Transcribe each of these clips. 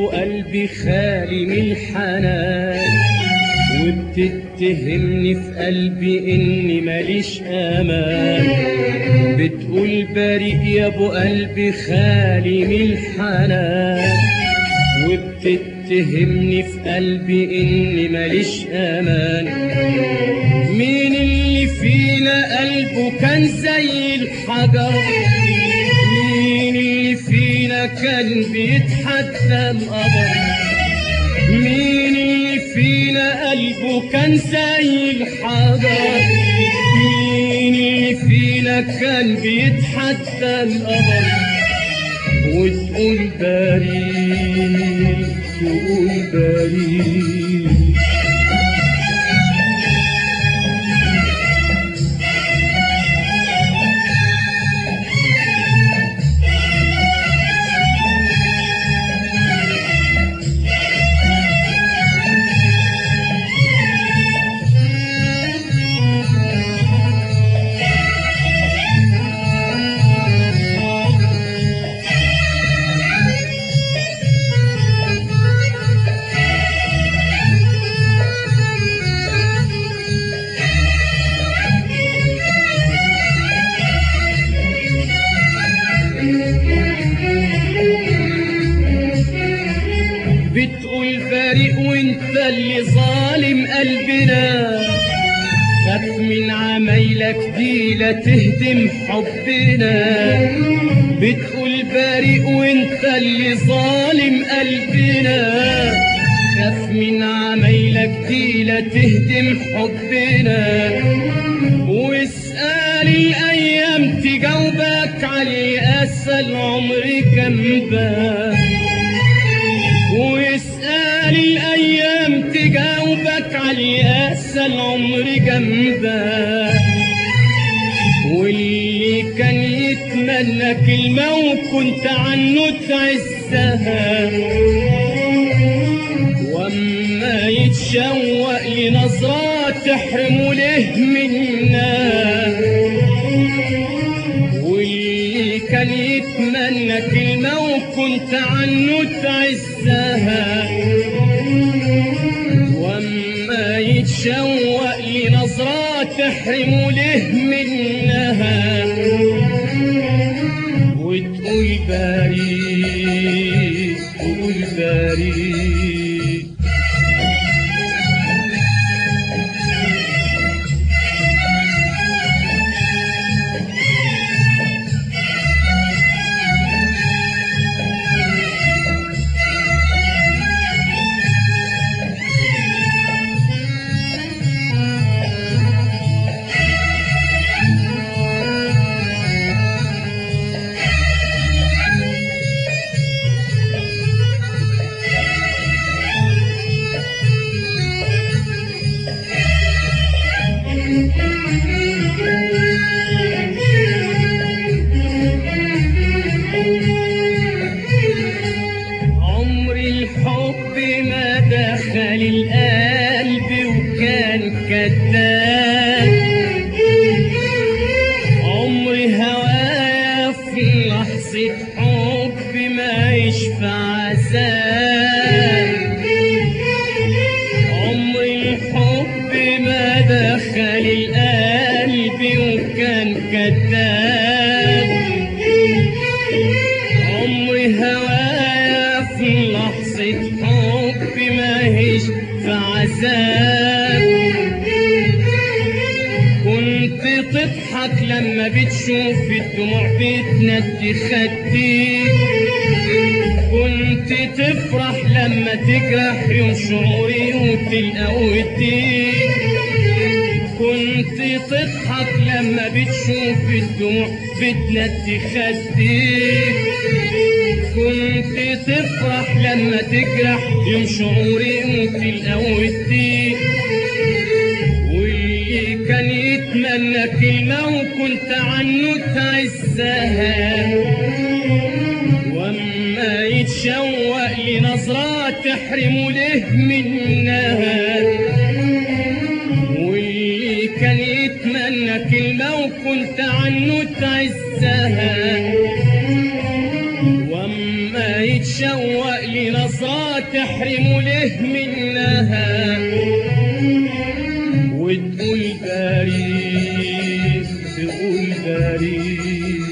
ابو قلبي خالي من الحنان وبتتهمني في قلبي اني ماليش امان بتقول بريء يا ابو قلبي خالي من الحنان وبتتهمني في قلبي اني ماليش امان مين اللي فينا قلبه كان زي الحجر مين اللي فينا كان بيتحدى القدر مين اللي فينا قلبه كان زي الحجر مين اللي فينا كان بيتحدى القدر وتقول بريء تقول بريء بتقول بريء وانت اللي ظالم قلبنا خاف من عمايلك دي لا تهدم حبنا بتقول بريء وانت اللي ظالم قلبنا خاف من عمايلك دي لا تهدم حبنا واسأل الأيام تجاوبك على أسأل عمري كم باب واسأل الأيام تجاوبك على أسأل عمري جنبك واللي كان يتمنى كلمة وكنت عنه تعزها واما يتشوق لنظرة تحرمه له منا واللي كان يتمنى كلمة وكنت عنه تعزها واما يتشوق لنظرة تحرمه له منها وتقول بريء تقول بريء عمر الحب ما دخل القلب وكان كذاب عمر هوايا في لحظة حب ما يشفى عذاب عمر الحب ما دخل القلب وكان كذاب عمري هوايا في لحظة حب ما هيش في عذاب كنت تضحك لما بتشوف الدموع بتندي خديك كنت تفرح لما تجرح يوم شعوري وتلقى وديك كنت تضحك لما بتشوف الدموع بتندي خديك كنت تفرح لما تجرح يوم شعوري وتلقى وديك واللي كان يتمنى كلمة وكنت عنه تعزها واما يتشوق لنظرة تحرمه له منها واللي كان يتمنى كلمة وكنت عنه تعزها واما يتشوق لنظرة نظرة تحرمه له منها وتقول بريء تقول بريء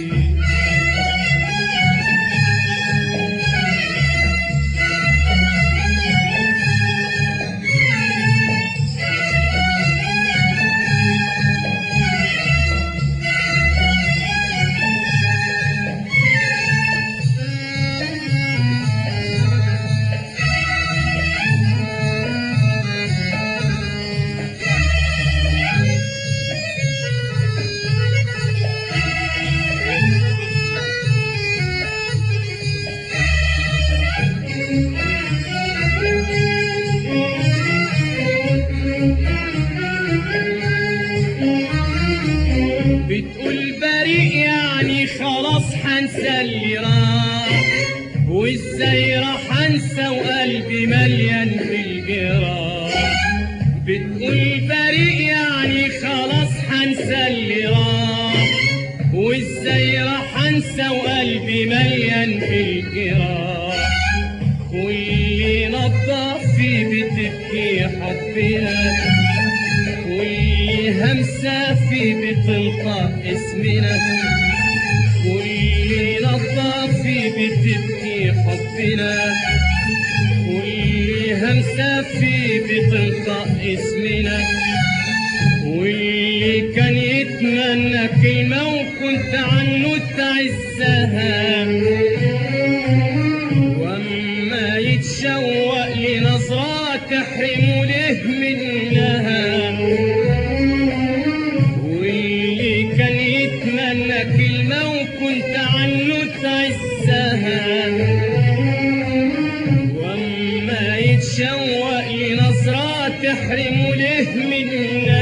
بتقول بريء يعني خلاص حنسى اللي راح وازاي راح انسى وقلبي مليان بالجراح بتقول بريء يعني خلاص حنسى اللي راح وازاي راح انسى وقلبي مليان بالجراح كل نبضة في بتبكي حبنا كل همسة في بتنطق اسمنا كل نبضة في بتبكي حبنا كل همسة في بتنطق اسمنا واللي كان يتمنى كلمة وكنت عنه تعزها واما يتشوق لنظرة تحرم له منها واللي كان يتمنى كلمة وكنت عنه تعزها واما يتشوق لنظرة تحرم له منها